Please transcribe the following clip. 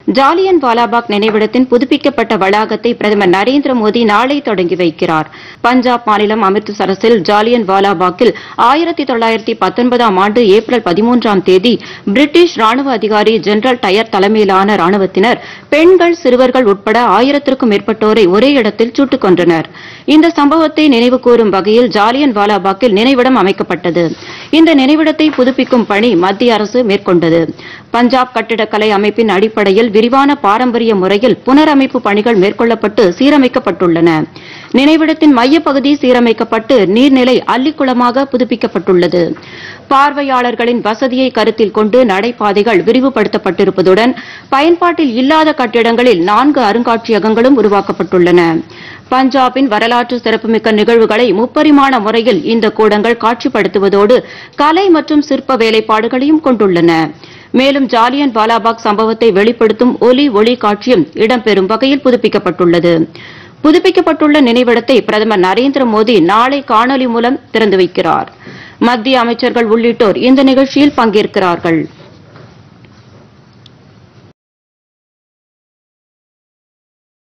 ஜாலியன் வாலாபாக் நினைவிடத்தின் புதுப்பிக்கப்பட்ட வளாகத்தை பிரதமர் நரேந்திர மோடி நாளை தொடங்கி வைக்கிறார் பஞ்சாப் மாநிலம் அமிர்தசரஸில் ஜாலியன் வாலாபாக்கில் ஆயிரத்தி தொள்ளாயிரத்தி பத்தொன்பதாம் ஆண்டு ஏப்ரல் பதிமூன்றாம் தேதி பிரிட்டிஷ் ராணுவ அதிகாரி ஜெனரல் டயர் தலைமையிலான ராணுவத்தினர் பெண்கள் சிறுவர்கள் உட்பட ஆயிரத்திற்கும் மேற்பட்டோரை ஒரே இடத்தில் சுட்டுக் கொன்றனர் இந்த சம்பவத்தை நினைவு கூறும் வகையில் ஜாலியன் வாலாபாக்கில் நினைவிடம் அமைக்கப்பட்டது இந்த நினைவிடத்தை புதுப்பிக்கும் பணி மத்திய அரசு மேற்கொண்டது பஞ்சாப் கட்டிடக்கலை அமைப்பின் அடிப்படையில் விரிவான பாரம்பரிய முறையில் புனரமைப்பு பணிகள் மேற்கொள்ளப்பட்டு சீரமைக்கப்பட்டுள்ளன நினைவிடத்தின் மையப்பகுதி சீரமைக்கப்பட்டு நீர்நிலை அல்லிக்குளமாக புதுப்பிக்கப்பட்டுள்ளது பார்வையாளர்களின் வசதியை கருத்தில் கொண்டு நடைபாதைகள் விரிவுபடுத்தப்பட்டிருப்பதுடன் பயன்பாட்டில் இல்லாத கட்டிடங்களில் நான்கு அருங்காட்சியகங்களும் உருவாக்கப்பட்டுள்ளன பஞ்சாபின் வரலாற்று சிறப்புமிக்க நிகழ்வுகளை முப்பரிமாண முறையில் இந்த கூடங்கள் காட்சிப்படுத்துவதோடு கலை மற்றும் சிற்ப வேலைப்பாடுகளையும் கொண்டுள்ளன மேலும் ஜாலியன் வாலாபாக் சம்பவத்தை வெளிப்படுத்தும் ஒலி ஒளி காட்சியும் இடம்பெறும் வகையில் புதுப்பிக்கப்பட்டுள்ளது புதுப்பிக்கப்பட்டுள்ள நினைவிடத்தை பிரதமர் நரேந்திர மோடி நாளை காணொலி மூலம் திறந்து வைக்கிறார் மத்திய அமைச்சர்கள் உள்ளிட்டோர் இந்த நிகழ்ச்சியில் பங்கேற்கிறார்கள்